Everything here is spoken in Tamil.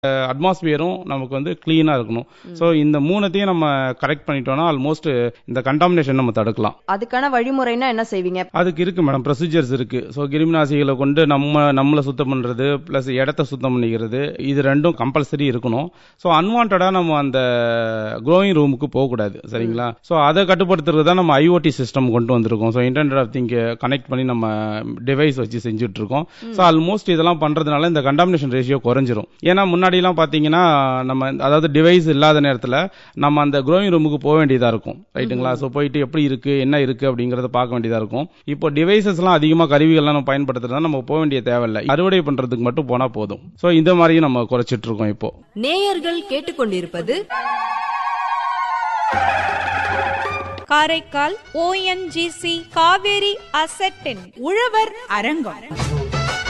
அட்மாஸ்பியரும் நமக்கு வந்து க்ளீனாக இருக்கணும் ஸோ இந்த மூணுத்தையும் நம்ம கரெக்ட் பண்ணிட்டோம்னா ஆல்மோஸ்ட் இந்த கண்டாமினேஷன் நம்ம தடுக்கலாம் அதுக்கான வழிமுறைனா என்ன செய்வீங்க அதுக்கு இருக்கு மேடம் ப்ரொசீஜர்ஸ் இருக்கு ஸோ கிருமிநாசிகளை கொண்டு நம்ம நம்மளை சுத்தம் பண்றது ப்ளஸ் இடத்த சுத்தம் பண்ணிக்கிறது இது ரெண்டும் கம்பல்சரி இருக்கணும் ஸோ அன்வான்டா நம்ம அந்த க்ரோயிங் ரூமுக்கு போகக்கூடாது சரிங்களா ஸோ அதை கட்டுப்படுத்துறது தான் நம்ம ஐஓடி சிஸ்டம் கொண்டு வந்திருக்கோம் so internet of thing connect பண்ணி நம்ம டிவைஸ் வச்சு செஞ்சுட்டு இருக்கோம் ஸோ ஆல்மோஸ்ட் இதெல்லாம் பண்றதுனால இந்த கண்டாமினேஷன் ரேஷியோ குறைஞ்சிரும் ஏன்னா முன்னாடிலாம் பார்த்தீங்கன்னா நம்ம அதாவது டிவைஸ் இல்லாத நேரத்தில் நம்ம அந்த க்ரோயிங் ரூமுக்கு போக வேண்டியதாக இருக்கும் ரைட்டுங்களா ஸோ போயிட்டு எப்படி இருக்கு என்ன இருக்கு அப்படிங்கறத பார்க்க வேண்டியதாக இருக்கும் இப்போ டிவைசஸ்லாம் அதிகமாக கருவிகள்லாம் நம்ம பயன்படுத்துறதுனால நம்ம போக வேண்டிய தேவையில்லை அறுவடை பண்றதுக்கு மட்டும் போனா போதும் ஸோ இந்த மாதிரியும் நம்ம குறைச்சிட்டு இருக்கோம் இப்போ நேயர்கள் கேட்டுக்கொண்டிருப்பது காரைக்கால் ஓஎன்ஜிசி காவேரி அசட்டின் உழவர் அரங்கம்